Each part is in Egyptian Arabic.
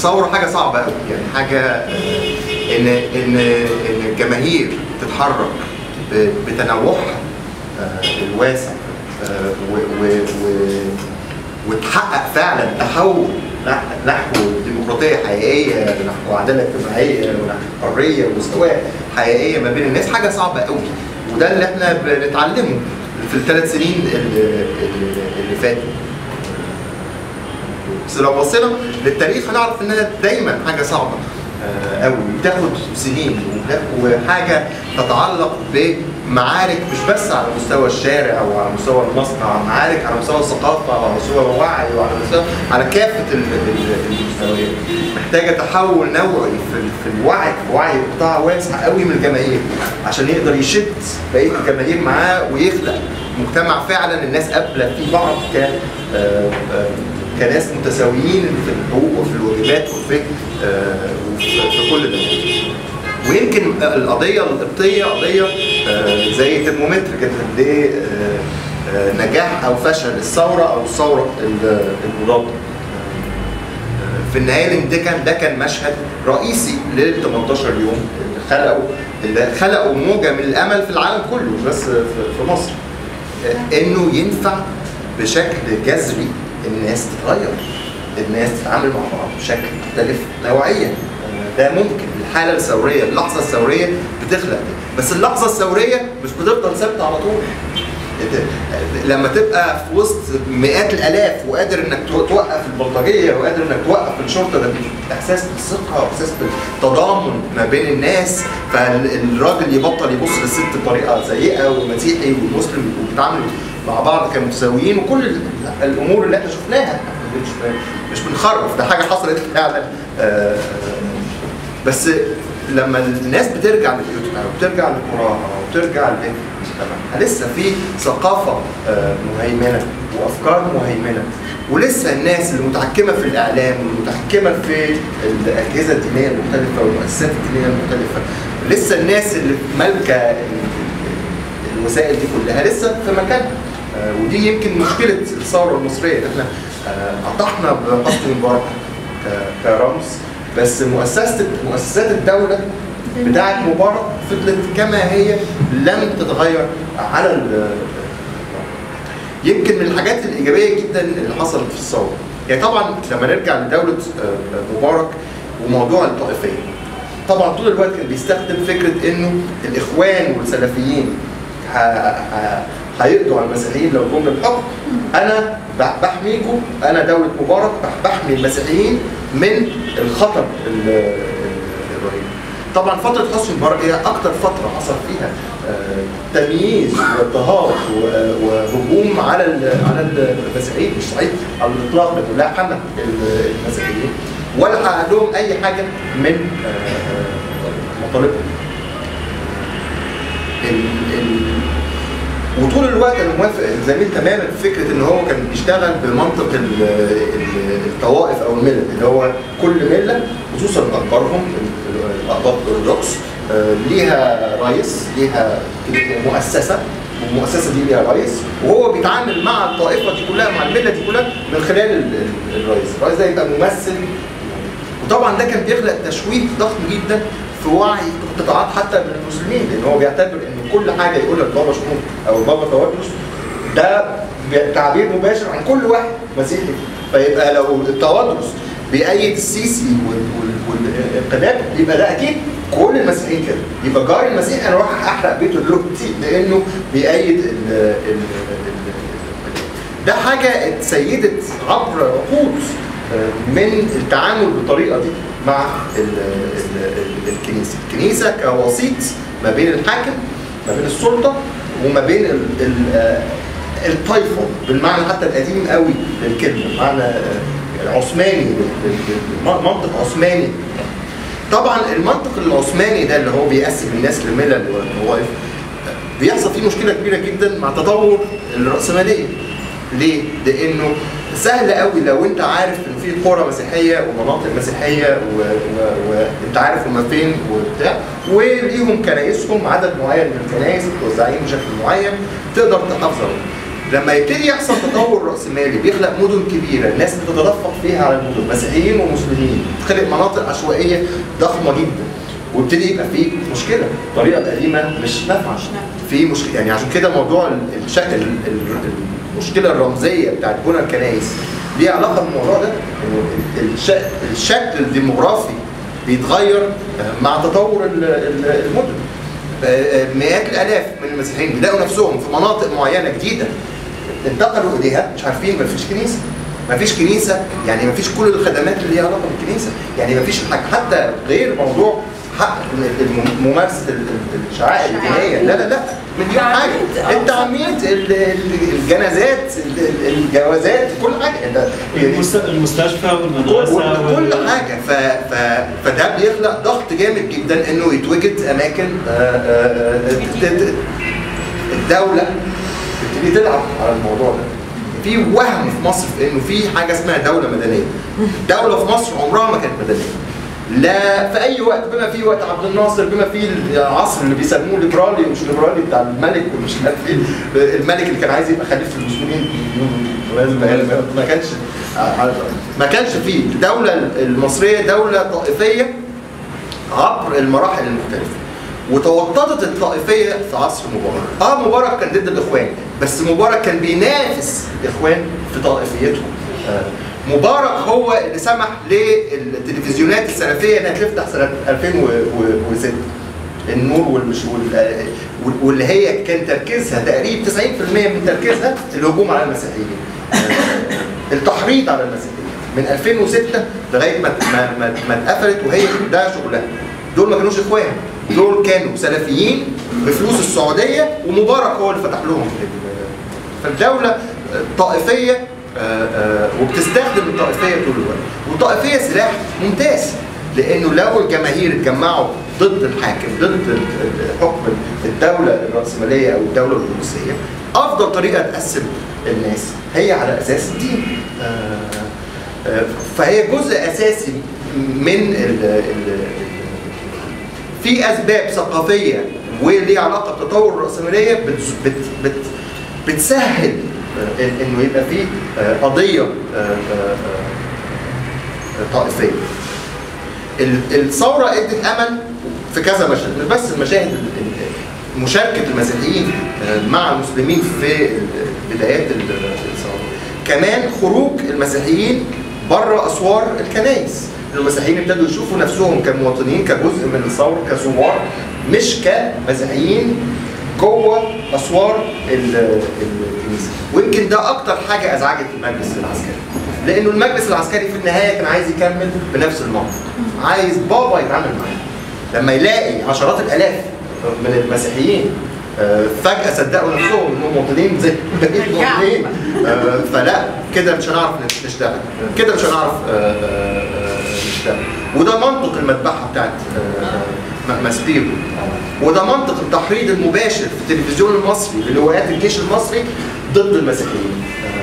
الثوره حاجه صعبه قوي يعني حاجه آه، ان ان ان الجماهير تتحرك ب- بتنوعها آه، الواسع آه، و- و- و- وتحقق فعلا تحول نح- نحو ديمقراطيه حقيقيه نحو عداله اجتماعيه ونحو حريه ومستوى حقيقيه ما بين الناس حاجه صعبه قوي وده اللي احنا بنتعلمه في الثلاث سنين اللي, اللي اللي فاتوا بس لو بصينا للتاريخ هنعرف انها دايما حاجه صعبه آه، قوي بتاخد سنين وبت- وحاجه تتعلق بمعارك مش بس على مستوى الشارع او على مستوى المصنع معارك على مستوى الثقافه وعلى مستوى الوعي وعلى مستوى على كافه ال- ال- المستويات محتاجه تحول نوعي في ال- في الوعي وعي قطاع واسع قوي من الجماهير عشان يقدر يشد بقيه الجماهير معاه ويخلق مجتمع فعلا الناس قابله فيه بعض ك آه، آه، كناس متساويين في الحقوق وفي الواجبات وفي آه، وفي في كل ده ويمكن القضيه القبطيه قضيه آه، زي ترمومتر كده لنجاح او فشل الثوره او الثوره ال- المضاده في النهايه لان ده كان ده كان مشهد رئيسي لل 18 يوم اللي خلقوا اللي خلقوا موجه من الامل في العالم كله مش بس في في مصر آه، انه ينفع بشكل جذري الناس تتغير الناس تتعامل مع بعض بشكل مختلف نوعيا آه، ده ممكن الحاله الثوريه اللحظه الثوريه بتخلق ده. بس اللحظه الثوريه مش بتفضل ثابته على طول إنت- لما تبقى في وسط مئات الالاف وقادر انك تو- توقف البلطجيه وقادر انك توقف الشرطه ده بيديك احساس بالثقه واحساس بالتضامن ما بين الناس فالراجل يبطل يبص للست بطريقه سيئه والمسيحي والمسلم يبقوا بيتعاملوا مع بعض كمتساويين وكل ال- الامور اللي احنا شفناها مش مش بنخرف ده حاجه حصلت فعلا آه، بس لما الناس بترجع لبيوتها وبترجع لقراها وبترجع لمجتمعها لسه في ثقافه آه، مهيمنه وافكار مهيمنه ولسه الناس اللي متحكمه في الاعلام والمتحكمه في الاجهزه الدينيه المختلفه والمؤسسات الدينيه المختلفه لسه الناس اللي مالكه الوسائل دي كلها لسه في مكانها آه، ودي يمكن مشكله الثوره المصريه احنا آه، اطحنا بحسني مبارك ك- كرمز بس مؤسسه مؤسسات الدوله بتاعت مبارك فضلت كما هي لم تتغير على ال- يمكن من الحاجات الايجابيه جدا اللي حصلت في الثوره يعني طبعا لما نرجع لدوله آه، مبارك وموضوع الطائفيه طبعا طول الوقت كان بيستخدم فكره انه الاخوان والسلفيين ه- ه- هيقضوا على المسيحيين لو جم للحكم انا ب- بحميكم انا دوله مبارك بح- بحمي المسيحيين من الخطر ال- ال- الرهيب طبعا فتره حسني مبارك هي اكتر فتره حصل فيها آه، تمييز واضطهاد و- وهجوم على ال- على المسيحيين مش صحيح على الاطلاق لكن لا حمى ال- المسيحيين ولا حقق لهم اي حاجه من آه، آه، مطالبهم ال- ال- وطول الوقت انا موافق الزميل تماما في فكره ان هو كان بيشتغل بمنطق ال- ال- الطوائف او الملل اللي هو كل مله خصوصا اكبرهم ال- الاقباط الارثوذكس آه، ليها رئيس ليها مؤسسه والمؤسسه دي ليها رئيس وهو بيتعامل مع الطائفه دي كلها مع المله دي كلها من خلال ال- ال- الرئيس، الرئيس ده يبقى ممثل وطبعا ده كان بيخلق تشويه ضخم جدا في وعي قطاعات حتى من المسلمين لان هو بيعتبر ان كل حاجه يقولها البابا شنود او البابا توادرس ده بي- تعبير مباشر عن كل واحد مسيحي فيبقى لو التوادرس بيأيد السيسي وال- وال- والانقلاب يبقى ده اكيد كل المسيحيين كده يبقى جاري المسيحي انا اروح احرق بيته دلوقتي لانه بيأيد ال ال ال ده حاجه اتسيدت عبر عقود آه، من التعامل بالطريقه دي مع ال ال ال الكنيسه، الكنيسه كوسيط ما بين الحاكم ما بين السلطه وما بين ال ال آه، الطائفه بالمعنى حتى القديم قوي للكلمه، معنى آه، العثماني بال- بال- بال- منطق عثماني طبعا المنطق العثماني ده اللي هو بيقسم الناس لملل وطوائف بيحصل فيه مشكله كبيره جدا مع تطور الراسماليه ليه؟ لانه سهل قوي لو انت عارف ان في قرى مسيحيه ومناطق مسيحيه وانت عارف هما فين وبتاع وليهم كنايسهم عدد معين من الكنايس متوزعين بشكل معين تقدر تحافظ عليهم. لما يبتدي يحصل تطور راسمالي بيخلق مدن كبيره الناس بتتدفق فيها على المدن مسيحيين ومسلمين تخلق مناطق عشوائيه ضخمه جدا ويبتدي يبقى في مشكله الطريقه القديمه مش نافعه في مشكله يعني عشان كده موضوع ال- الش- ال- ال- المشكله الرمزيه بتاعت بنى الكنائس ليها علاقه بالموضوع ده انه الش- الشكل الديموغرافي بيتغير مع تطور ال- ال- المدن مئات الالاف من المسيحيين بيلاقوا نفسهم في مناطق معينه جديده انتقلوا اليها مش عارفين ما فيش كنيسه ما فيش كنيسه يعني ما فيش كل الخدمات اللي ليها علاقه بالكنيسه يعني ما فيش حاجه حتى غير موضوع حق الم- ممارسه ال- ال- الشعائر الدينيه لا لا لا مليون حاجه التعميد، آه. التعميد ال- ال- الجنازات ال- ال- الجوازات كل حاجه انت يعني المست- المستشفى كل, والمدرسه كل وال- حاجه ف... ف... فده بيخلق ضغط جامد جدا انه يتوجد اماكن آه، آه، آه، ت- ت- الدوله تبتدي تلعب على الموضوع ده في وهم في مصر في انه في حاجه اسمها دوله مدنيه الدوله في مصر عمرها ما كانت مدنيه لا في اي وقت بما في وقت عبد الناصر بما في العصر اللي بيسموه ليبرالي ومش ليبرالي بتاع الملك ومش عارف ايه الملك اللي كان عايز يبقى خليفه المسلمين لازم ما كانش ما كانش فيه الدوله المصريه دوله طائفيه عبر المراحل المختلفه وتوطدت الطائفيه في عصر مبارك اه مبارك كان ضد الاخوان بس مبارك كان بينافس الاخوان في طائفيتهم آه، مبارك هو اللي سمح للتلفزيونات السلفيه انها تفتح سنه 2006 النور والمش وال- واللي هي كان تركيزها تقريبا 90% من تركيزها الهجوم على المسيحيين آه، التحريض على المسيحيين من 2006 لغايه ما ما ما, ما اتقفلت وهي ده شغلها دول ما كانوش اخوان دول كانوا سلفيين بفلوس السعوديه ومبارك هو اللي فتح لهم ال- فالدوله طائفيه آه، آه، وبتستخدم الطائفيه طول الوقت والطائفيه سلاح ممتاز لانه لو الجماهير اتجمعوا ضد الحاكم ضد ال- ال- حكم الدوله الراسماليه او الدوله الروسيه افضل طريقه تقسم الناس هي على اساس الدين آه، آه، فهي جزء اساسي من ال ال في اسباب ثقافيه وليها علاقه بتطور الراسماليه بت بت بت بتسهل آه، إن- انه يبقى في آه، قضيه آه، آه، آه، طائفيه. ال- الثوره ادت امل في كذا مشهد مش بس المشاهد ال- ال- مشاركه المسيحيين آه، مع المسلمين في ال- بدايات ال- الثوره. كمان خروج المسيحيين بره اسوار الكنائس. المسيحيين ابتدوا يشوفوا نفسهم كمواطنين كجزء من الثوره كثوار مش كمسيحيين جوه اسوار ال- ال- الكنيسه ويمكن ده اكتر حاجه ازعجت المجلس العسكري لانه المجلس العسكري في النهايه كان عايز يكمل بنفس المنطق عايز بابا يتعامل معاه لما يلاقي عشرات الالاف من المسيحيين آه، فجأة صدقوا نفسهم انهم مواطنين زي بقية المواطنين آه، فلا كده مش هنعرف نشتغل كده مش هنعرف آه، آه، آه، نشتغل وده منطق المذبحة بتاعت آه، آه، ماسبيرو وده منطق التحريض المباشر في التلفزيون المصري للواءات الجيش المصري ضد المسيحيين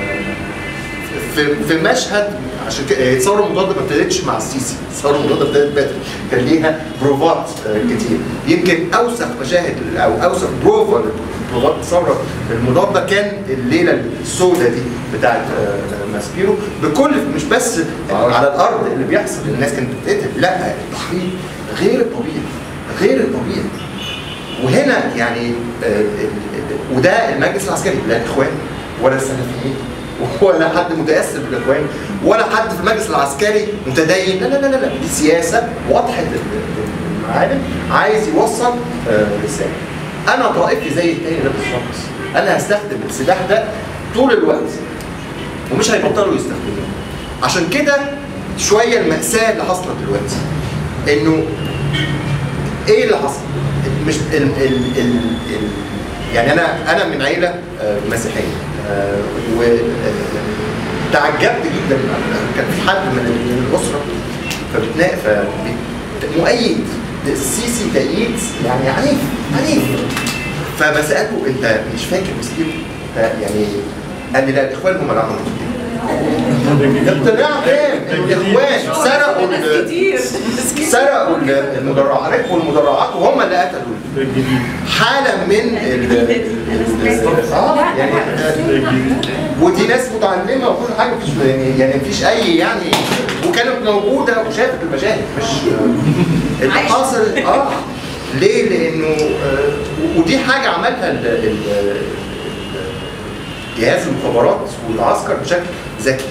في في مشهد عشان كده هي الثوره المضاده ما ابتدتش مع السيسي، الثوره المضاده ابتدت بدري، كان ليها بروفات آه، كتير، يمكن اوسخ مشاهد او اوسخ بروفا لبروفات الثوره المضاده كان الليله السوداء دي بتاعت آه، ماسبيرو بكل مش بس على الارض اللي بيحصل الناس كانت بتتقتل، لا التحريض غير الطبيعي غير الطبيعي وهنا يعني آه، ال- ال- وده المجلس العسكري لا الاخوان ولا السلفيين ولا حد متاثر بالاخوان ولا حد في المجلس العسكري متدين لا لا لا لا لا. دي سياسه واضحه ال- ال- المعالم عايز يوصل آه، رساله انا طائفي زي التاني ده بالظبط انا هستخدم السلاح ده طول الوقت ومش هيبطلوا يستخدموه عشان كده شويه الماساه اللي حصلت دلوقتي انه ايه اللي حصل؟ مش ال ال ال ال يعني انا انا من عيله آه، مسيحيه آه، و آه، تعجبت جدا كان في حد من من الاسره فبتنا ف مؤيد السيسي تأييد يعني عنيف عنيف فبسأله انت مش فاكر مسكين يعني قال لي لا الاخوان هم اللي عملوا كده اقتناع تام ان الاخوان سرقوا ناس ال- كتير ناس كتير سرقوا ال- المدرعات ركبوا المدرعات وهم اللي قتلوا ده الجديد حاله من ال- اه يعني ودي ناس متعلمه وكل حاجه مفيش يعني يعني مفيش اي يعني وكانت موجوده وشافت المشاهد مش اللي عايشة. حاصل اه ليه؟ لانه آه ودي حاجه عملها ال- ال- ال- جهاز المخابرات والعسكر بشكل ذكي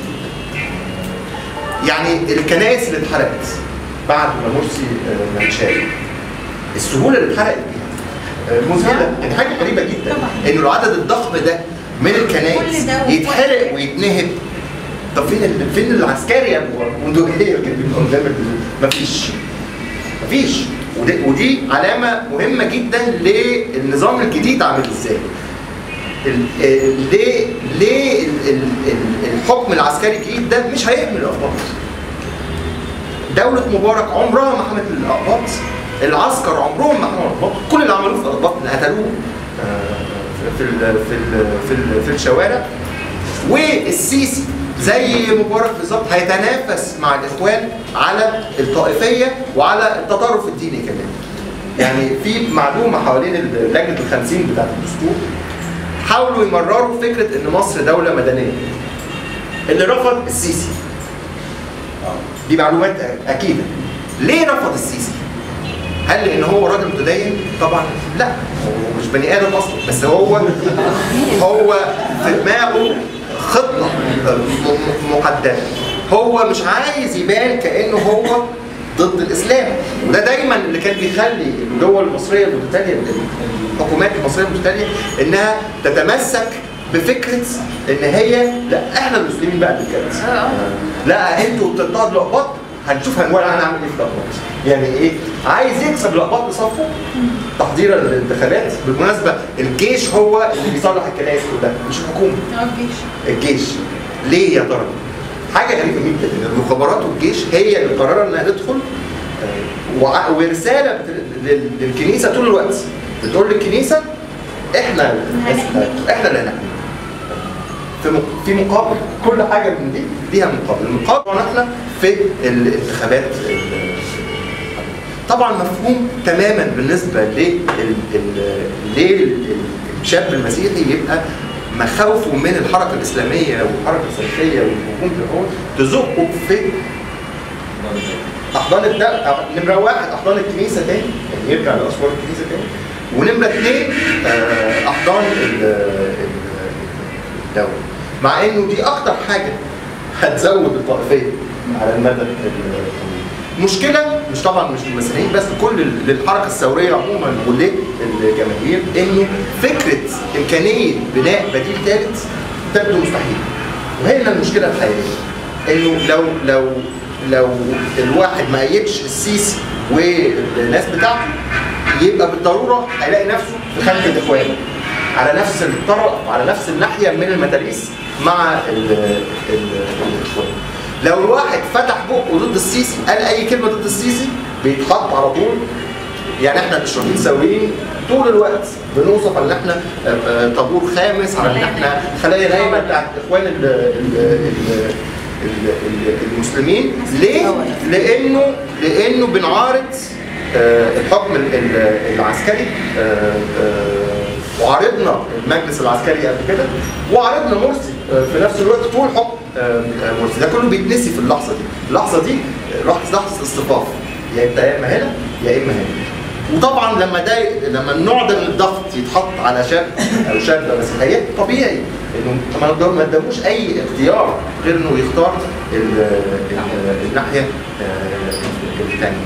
يعني الكنائس اللي اتحرقت بعد ما مرسي آه، ما اتشال السهوله اللي اتحرقت بيها آه، مذهله يعني حاجه غريبه جدا انه العدد الضخم ده من الكنائس كل ده يتحرق ويتنهب طب فين ال- فين العسكري يا ابو بندقيه اللي بيبقى قدام ال- مفيش مفيش ودي, ودي علامه مهمه جدا للنظام الجديد عامل ازاي ال- ال- ليه ليه ال- ال- ال- الحكم العسكري الجديد ده مش هيحمي الاقباط دولة مبارك عمرها ما حمت الأقباط العسكر عمرهم ما حموا الأقباط كل اللي عملوه في الأقباط إن قتلوه آه، في ال في ال في, ال في الشوارع والسيسي زي مبارك بالظبط هيتنافس مع الإخوان على الطائفية وعلى التطرف الديني كمان يعني في معلومة حوالين ال- لجنة الخمسين بتاعت الدستور حاولوا يمرروا فكرة إن مصر دولة مدنية اللي رفض السيسي دي معلومات اكيده ليه رفض السيسي هل لان هو راجل متدين طبعا لا هو مش بني ادم اصلا بس هو هو في دماغه خطه م- م- محدده هو مش عايز يبان كانه هو ضد الاسلام وده دايما اللي كان بيخلي الدول المصريه المتتاليه الحكومات المصريه المتتاليه انها تتمسك بفكره ان هي لا احنا المسلمين بقى اللي بجد لا انتوا بتضطهدوا الاقباط هنشوف هنولع هنعمل ايه في الاقباط يعني ايه عايز يكسب الاقباط لصفه تحضيرا للانتخابات بالمناسبه الجيش هو اللي بيصلح الكنائس كلها مش الحكومه الجيش ليه يا ترى؟ حاجه غريبه جدا ان المخابرات والجيش هي اللي قررت انها تدخل آه، وع- ورساله بت- لل- للكنيسه طول الوقت بتقول للكنيسه احنا هنحميك. احنا اللي هنحميك في مق- في مقابل كل حاجه من دي ليها مقابل المقابل احنا في الانتخابات ال- طبعا مفهوم تماما بالنسبه لل ال- للشاب المسيحي يبقى مخاوفه من الحركه الاسلاميه والحركه السلفيه والهجوم الحقوق تزقه في احضان الدولة نمره واحد احضان الكنيسه تاني يعني يرجع لاسوار الكنيسه تاني ونمره اثنين آه، احضان ال- ال- الدوله مع انه دي اكتر حاجه هتزود الطائفيه على المدى ال- المشكله مش طبعا مش للمسيحيين بس كل ال- للحركه الثوريه عموما وللجماهير انه فكره امكانيه بناء بديل ثالث تبدو مستحيله وهي هنا المشكله الحقيقيه انه لو لو لو الواحد ما ايدش السيسي والناس بتاعته يبقى بالضروره هيلاقي نفسه في خلف الاخوان على نفس الطرف على نفس الناحيه من المدارس مع ال- ال- الاخوان لو الواحد فتح بقه ضد السيسي قال اي كلمه ضد السيسي بيتحط على طول يعني احنا الاشرافيين ثوريين طول الوقت بنوصف ان احنا آه، آه، طابور خامس على ان احنا خلايا نايمه بتاعت اخوان ال- ال- ال- ال- ال- المسلمين ليه؟ لانه لانه بنعارض آه، الحكم ال- ال- العسكري آه، آه، وعارضنا المجلس العسكري قبل كده وعارضنا مرسي آه، في نفس الوقت طول حكم آه، آه، مرسي ده كله بيتنسي في اللحظه دي اللحظه دي آه، لحظه لحظه اصطفاف يا انت يا اما هنا يا اما هنا وطبعا لما ده لما النوع ده من الضغط يتحط على شاب او شابه مسيحيه طبيعي انه ما نقدر- ما قداموش اي اختيار غير انه يختار ال- ال- الناحيه آه، الثانيه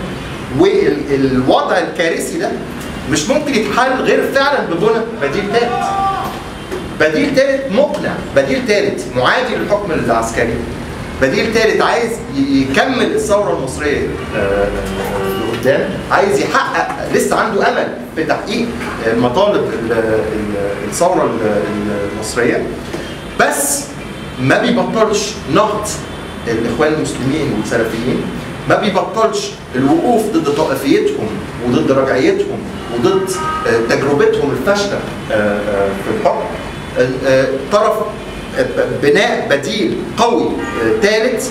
والوضع الكارثي ده مش ممكن يتحل غير فعلا ببنى بديل ثالث بديل ثالث مقنع بديل ثالث معادي للحكم العسكري بديل ثالث عايز ي- يكمل الثوره المصريه آه، لقدام عايز يحقق لسه عنده امل في تحقيق آه، مطالب ال- ال- الثوره ال- المصريه بس ما بيبطلش نقد الاخوان المسلمين والسلفيين ما بيبطلش الوقوف ضد طائفيتهم وضد رجعيتهم وضد آه، تجربتهم الفاشله آه، آه، في الحكم آه، آه، طرف بناء بديل قوي ثالث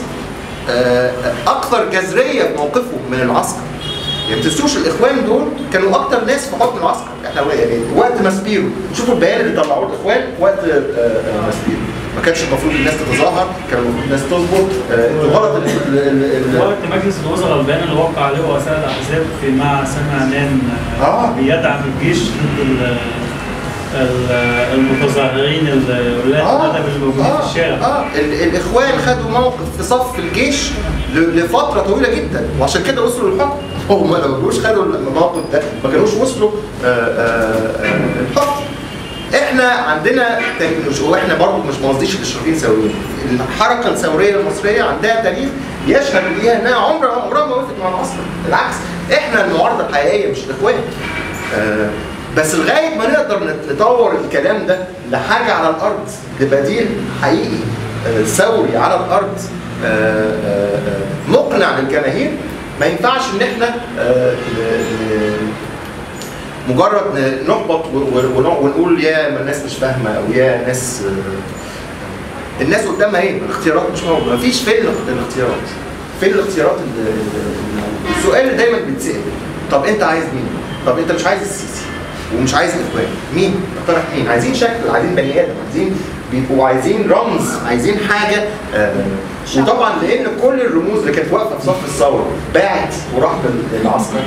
اكثر جذريه في موقفه من العسكر يعني ما تنسوش الاخوان دول كانوا اكتر ناس في حكم العسكر احنا يعني وقت ماسبيرو شوفوا البيان اللي طلعوه الاخوان وقت آه، آه، ماسبيرو ما كانش المفروض الناس تتظاهر كان المفروض الناس تصبر آه، الغلط ال- ال- ال- وقت مجلس الوزراء البيان اللي وقع عليه رؤساء الاحزاب في مع سامي عنان آه. بيدعم الجيش ضد ال- ال- المتظاهرين ال- ولاة الادب الموجودين في الشارع اه ال- الاخوان خدوا موقف في صف الجيش ل- لفتره طويله جدا وعشان كده وصلوا للحكم هم لو ما كانوش خدوا الموقف ده ما كانوش وصلوا آه، آه، آه، للحكم احنا عندنا تاريخ واحنا برضه مش ما قصديش الاشرافيين ثوريين الحركه الثوريه المصريه عندها تاريخ يشهد ليها انها عمرها عمرها ما وقفت مع العسكر بالعكس احنا المعارضه الحقيقيه مش الاخوان آه، بس لغايه ما نقدر نت- نطور الكلام ده لحاجه على الارض لبديل حقيقي آه، ثوري على الارض آه، آه، آه، مقنع للجماهير ما ينفعش ان احنا آه، ن- ن- مجرد ن- نحبط و- و- ون- ونقول يا ما الناس مش فاهمه او يا ناس آه، الناس قدامها ايه؟ الاختيارات مش موجوده، مفيش فين الاخ- الاختيارات؟ فين الاختيارات ال- ال- السؤال اللي دايما بيتسال طب انت عايز مين؟ طب انت مش عايز السيسي ومش عايز الاخوان، مين؟ اقترح مين؟ عايزين شكل، عايزين بني ادم، عايزين بيبقوا عايزين رمز، عايزين حاجه آه وطبعا لان كل الرموز اللي كانت واقفه في صف الثوره باعت وراحت للعسكر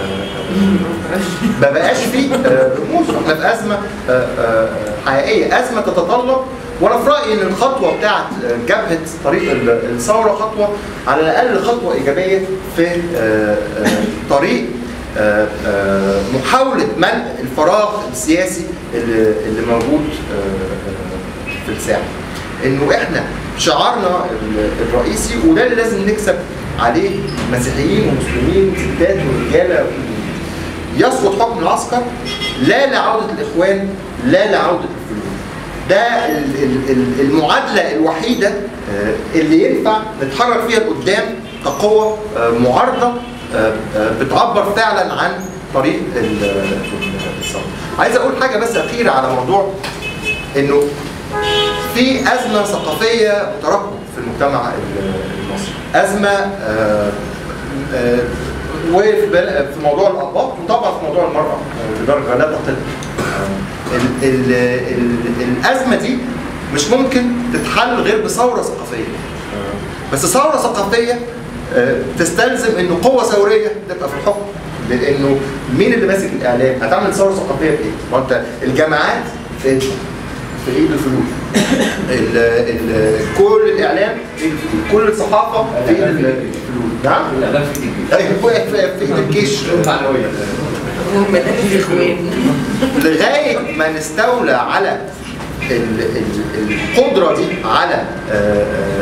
آه، ما بقاش فيه آه، رموز احنا في ازمه آه، آه، حقيقيه ازمه تتطلب وانا في رايي ان الخطوه بتاعت آه، جبهه طريق ال- الثوره خطوه على الاقل خطوه ايجابيه في آه، آه، طريق آه، آه، محاوله ملء الفراغ السياسي اللي اللي موجود آه، آه، في الساحه انه احنا شعارنا ال- الرئيسي وده اللي لازم نكسب عليه مسيحيين ومسلمين ستات ورجاله يسقط حكم العسكر لا لعودة الإخوان لا لعودة الفلول ده ال- ال- ال- المعادلة الوحيدة آه، اللي ينفع نتحرك فيها لقدام كقوة آه، معارضة آه، آه، بتعبر فعلا عن طريق ال- ال- الثورة. عايز أقول حاجة بس أخيرة على موضوع إنه في أزمة ثقافية متراكمة في المجتمع ال- المصري أزمة آه، آه، وفي بل- في موضوع الأباط وطبعا في موضوع المرأة آه، بدرجة لا تقل آه، ال- ال- ال- الأزمة دي مش ممكن تتحل غير بثورة ثقافية آه، بس ثورة ثقافية آه، تستلزم انه قوة ثورية تبقى في الحكم لانه مين اللي ماسك الاعلام؟ هتعمل ثورة ثقافية بايه؟ ما انت الجامعات في في ايد الفلول ال ال كل الاعلام في ايد الفلول كل الصحافه في ايد الفلول نعم الأداء في الجيش ايوه في في ايد الجيش معنوية ومدارس الاخوان لغايه ما نستولى على ال ال القدره دي على آه،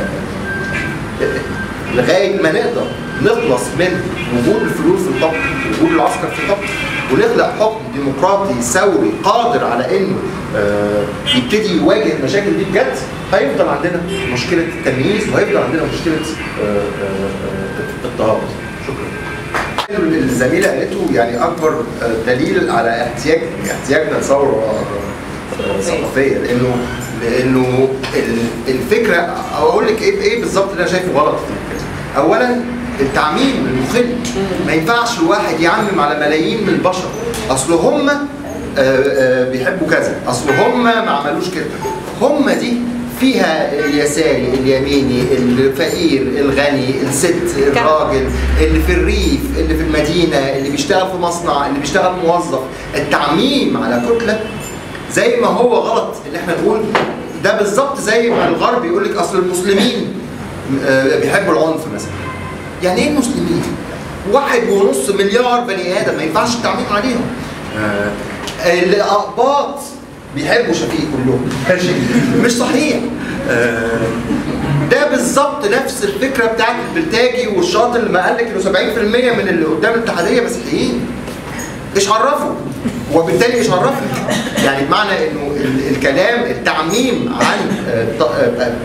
آه، لغايه ما نقدر نخلص من وجود الفلول في الحكم وجود العسكر في الحكم ونخلق حكم ديمقراطي ثوري قادر على انه آه، يبتدي يواجه المشاكل دي بجد هيفضل عندنا مشكله التمييز وهيفضل عندنا مشكله آه، آه، آه، اضطهاد شكرا الزميله قالته يعني اكبر دليل على احتياج احتياجنا لثوره آه، ثقافيه لانه لانه ال- الفكره او اقول لك ايه ايه بالظبط اللي انا شايفه غلط في الفكرة. اولا التعميم المخل ما ينفعش الواحد يعمم على ملايين من البشر اصل هم آه، آه، بيحبوا كذا اصل هم ما عملوش كده هم دي فيها اليساري اليميني الفقير الغني الست الراجل اللي في الريف اللي في المدينه اللي بيشتغل في مصنع اللي بيشتغل موظف التعميم على كتله زي ما هو غلط ان احنا نقول ده بالظبط زي ما الغرب يقول لك اصل المسلمين آه، بيحبوا العنف مثلا يعني ايه المسلمين؟ واحد ونص مليار بني ادم ما ينفعش التعميم عليهم آه، الاقباط بيحبوا شفيق كلهم ماشي مش صحيح آه، ده بالظبط نفس الفكره بتاعت البلتاجي والشاطر اللي ما قال لك انه 70% من اللي قدام الاتحاديه مسيحيين ايش عرفوا؟ وبالتالي ايش عرفك؟ يعني بمعنى انه ال- الكلام التعميم عن آه، ط- آه، آه،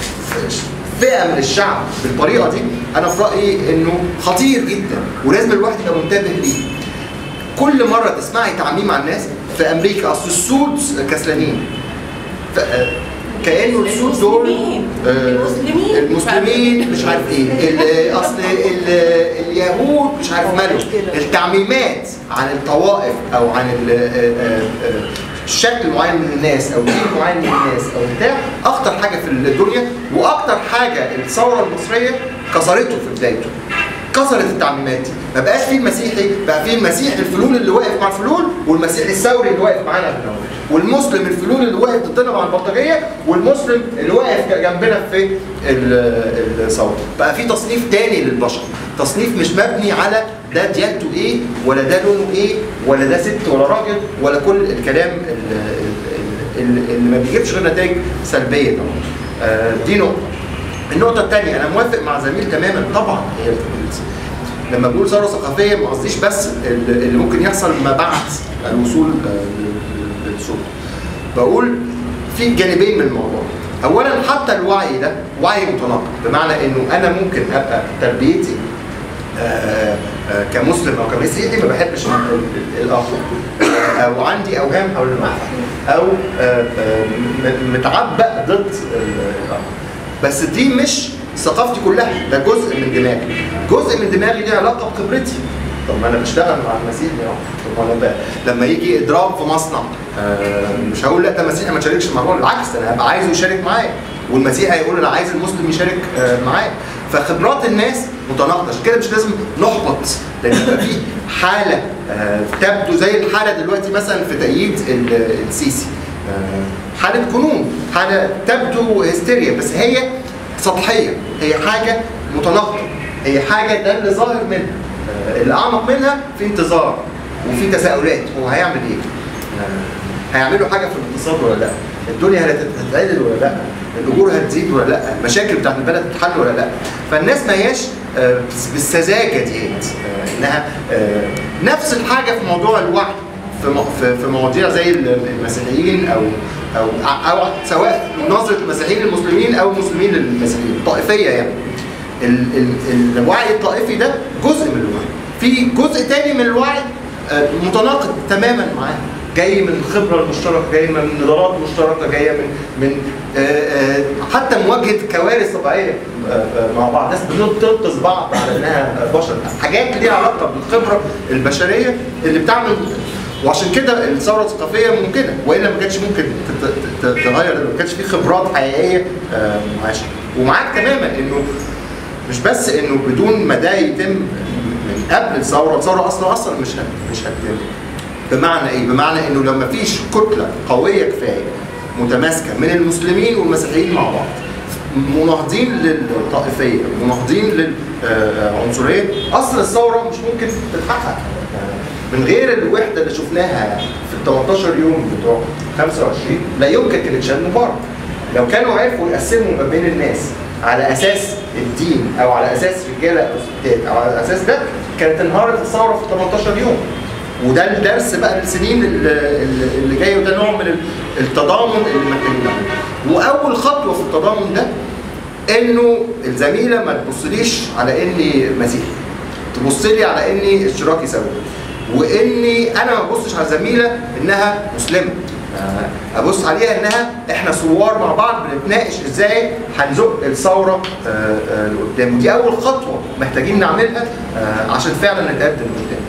فئه من الشعب بالطريقه دي انا في رايي انه خطير جدا ولازم الواحد يبقى منتبه ليه. كل مره تسمعي تعميم على الناس في امريكا اصل السود كسلانين ف- آه، كانه السود دول المسلمين. آه، المسلمين. المسلمين مش عارف ايه ال- اصل ال- اليهود مش عارف مالهم التعميمات عن الطوائف او عن ال- آه، آه، آه، شكل معين من الناس او دين معين من الناس او بتاع اخطر حاجه في الدنيا واكتر حاجه الثوره المصريه كسرته في بدايته كسرت التعميمات دي ما بقاش فيه المسيحي بقى فيه المسيح الفلول اللي واقف مع الفلول والمسيح الثوري اللي واقف معانا هنا والمسلم الفلول اللي واقف ضدنا مع البلطجيه والمسلم اللي واقف جنبنا في ال- الثوره بقى في تصنيف تاني للبشر تصنيف مش مبني على ده ديانته ايه ولا ده لونه ايه ولا ده ست ولا راجل ولا كل الكلام ال- ال- ال- اللي ما بيجيبش غير نتائج سلبيه طبعا آه، دي نقطه النقطة الثانية أنا موافق مع زميل تماما طبعا هي ال- لما بقول ثورة ثقافية ما قصديش بس ال- اللي ممكن يحصل ما بعد الوصول آه، لل- للسلطة. بقول في جانبين من الموضوع. أولا حتى الوعي ده وعي متناقض بمعنى إنه أنا ممكن أبقى تربيتي آه، آه، كمسلم او كمسيحي ما بحبش ال- ال- الاخر آه، او عندي اوهام حول المعنى او آه، آه، م- متعبأ ضد ال- الاخر بس دي مش ثقافتي كلها ده جزء من دماغي جزء من دماغي ليه علاقه بخبرتي طب ما انا بشتغل مع المسيحي اهو طب ما انا ب- لما يجي اضراب في مصنع آه، مش هقول لا ده مسيحي ما تشاركش معاه بالعكس ده انا هبقى عايزه يشارك معايا والمسيحي هيقول انا عايز المسلم يشارك آه، معايا فخبرات الناس متناقضه عشان كده مش لازم نحبط لان يبقى في حاله آه، تبدو زي الحاله دلوقتي مثلا في تأييد ال- السيسي آه، حاله جنون حاله تبدو هستيريا بس هي سطحيه هي حاجه متناقضه هي حاجه ده اللي ظاهر منها آه، اللي اعمق منها في انتظار وفي تساؤلات هو هيعمل ايه؟ آه، هيعملوا حاجه في الاقتصاد ولا لا؟ الدنيا هتتعدل ولا لا؟ الاجور هتزيد ولا لا؟ المشاكل بتاعت البلد هتتحل ولا لا؟ فالناس ما هياش آه، بالسذاجه ديت آه، انها آه، نفس الحاجه في موضوع الوعي في مو- في في مواضيع زي المسيحيين او او او سواء نظره المسيحيين للمسلمين او المسلمين للمسيحيين طائفيه يعني ال- ال- الوعي الطائفي ده جزء من الوعي في جزء تاني من الوعي آه، متناقض تماما معاه جاي من الخبره المشتركه جاي من نظرات مشتركه جايه من من آه، آه، حتى مواجهه كوارث طبيعيه آه، آه، مع بعض ناس بتنقذ بعض على انها بشر حاجات ليها علاقه بالخبره البشريه اللي بتعمل وعشان كده الثوره الثقافيه ممكنه والا ما كانتش ممكن تت- تت- تغير ما كانش في خبرات حقيقيه آه، معاشه ومعاك تماما انه مش بس انه بدون ما ده يتم من قبل الثوره الثوره اصلا اصلا مش هت- مش هتتم بمعنى ايه؟ بمعنى انه لما فيش كتله قويه كفايه متماسكه من المسلمين والمسيحيين مع بعض مناهضين للطائفيه مناهضين للعنصريه اصلا الثوره مش ممكن تتحقق من غير الوحده اللي شفناها في ال 18 يوم بتوع 25 لا يمكن كانت شال مبارك لو كانوا عرفوا يقسموا ما بين الناس على اساس الدين او على اساس رجاله او ستات او على اساس ده كانت انهارت الثوره في 18 يوم وده الدرس بقى للسنين اللي, اللي جايه وده نوع من التضامن اللي محتاجين نعمله. واول خطوه في التضامن ده انه الزميله ما تبصليش على اني مسيحي تبص لي على اني اشتراكي سوي واني انا ما ابصش على الزميله انها مسلمه آه، ابص عليها انها احنا ثوار مع بعض بنتناقش ازاي هنزق الثوره آه، آه، لقدام ودي اول خطوه محتاجين نعملها آه، عشان فعلا نتقدم لقدام